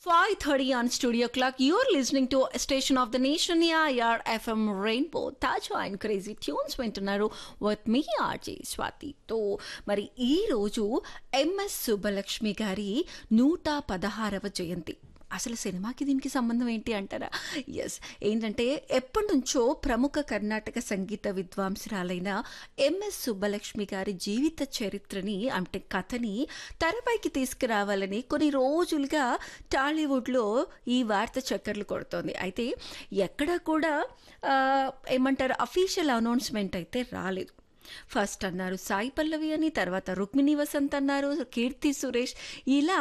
5.30 on Studio Clock. You're listening to a station of the nation, AIR FM Rainbow. Tajo and Crazy Tunes వింటున్నారు with మీ RJ స్వాతితో మరి ఈ రోజు MS Subbalakshmi గారి నూట పదహారవ జయంతి అసలు సినిమాకి దీనికి సంబంధం ఏంటి అంటారా ఎస్ ఏంటంటే ఎప్పటి నుంచో ప్రముఖ కర్ణాటక సంగీత విద్వాంసురాలైన ఎంఎస్ సుబ్బలక్ష్మి గారి జీవిత చరిత్రని అంటే కథని తెరపైకి తీసుకురావాలని కొన్ని రోజులుగా టాలీవుడ్లో ఈ వార్త చక్కర్లు కొడుతోంది అయితే ఎక్కడా కూడా ఆ, ఏమంటారు అఫీషియల్ అనౌన్స్మెంట్ అయితే రాలేదు ఫస్ట్ అన్నారు సాయి పల్లవి అని తర్వాత రుక్మిణి వసంత్ అన్నారు కీర్తి సురేష్ ఇలా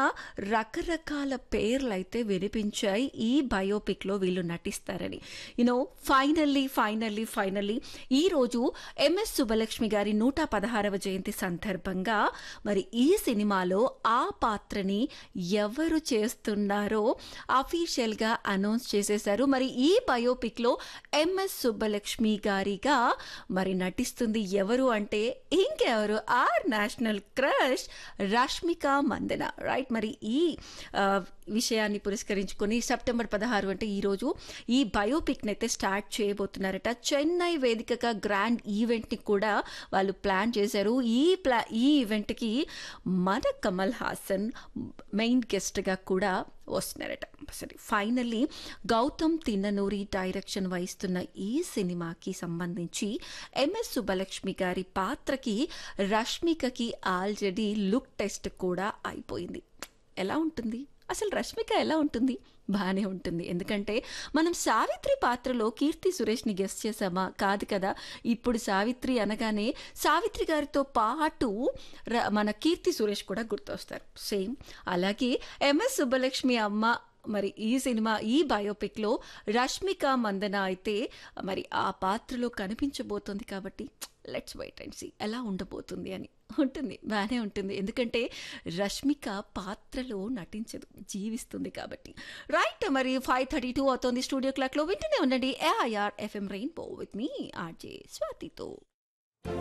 రకరకాల పేర్లు అయితే వినిపించాయి ఈ బయోపిక్లో వీళ్ళు నటిస్తారని యూనో ఫైనల్లీ ఫైనల్లీ ఫైనల్లీ ఈరోజు ఎంఎస్ సుబ్బలక్ష్మి గారి నూట పదహారవ జయంతి సందర్భంగా మరి ఈ సినిమాలో ఆ పాత్రని ఎవరు చేస్తున్నారో అఫీషియల్గా అనౌన్స్ చేసేశారు మరి ఈ బయోపిక్లో ఎంఎస్ సుబ్బలక్ష్మి గారిగా మరి నటిస్తుంది ఎవరు అంటే ఇంకెవరు our national crush Rashmika Mandanna right మరి ఈ ఆ, విషయాన్ని పురస్కరించుకొని సెప్టెంబర్ పదహారు అంటే ఈరోజు ఈ బయోపిక్ని అయితే స్టార్ట్ చేయబోతున్నారట చెన్నై వేదికగా గ్రాండ్ ఈవెంట్ని కూడా వాళ్ళు ప్లాన్ చేశారు ఈ ప్లా ఈ ఈవెంట్కి మన కమల్ హాసన్ మెయిన్ గెస్ట్గా కూడా వస్తున్నారట సరే ఫైనల్లీ గౌతమ్ తిన్ననూరి డైరెక్షన్ వహిస్తున్న ఈ సినిమాకి సంబంధించి ఎంఎస్ సుబ్బలక్ష్మి గారి పాత్రకి రష్మికకి ఆల్రెడీ లుక్ టెస్ట్ కూడా అయిపోయింది ఎలా ఉంటుంది అసలు రష్మిక ఎలా ఉంటుంది బాగానే ఉంటుంది ఎందుకంటే మనం సావిత్రి పాత్రలో కీర్తి సురేష్ని గెస్ట్ చేసామా కాదు కదా ఇప్పుడు సావిత్రి అనగానే సావిత్రి గారితో పాటు ర- మన కీర్తి సురేష్ కూడా గుర్తొస్తారు సేమ్ అలాగే ఎంఎస్ సుబ్బలక్ష్మి అమ్మ మరి ఈ సినిమా ఈ బయోపిక్లో రష్మిక మందన అయితే మరి ఆ పాత్రలో కనిపించబోతోంది కాబట్టి లెట్స్ వెయిట్ అండ్ సీ ఎలా ఉండబోతుంది అని ఉంటుంది బాగానే ఉంటుంది ఎందుకంటే రష్మిక పాత్రలో నటించదు జీవిస్తుంది కాబట్టి రైట్ మరి ఫైవ్ థర్టీ టూ అవుతుంది స్టూడియో క్లాక్లో వింటూనే ఉండండి ఏఐఆర్ ఎఫ్ఎం రెయిన్బో విత్ మీ ఆర్జే స్వాతితో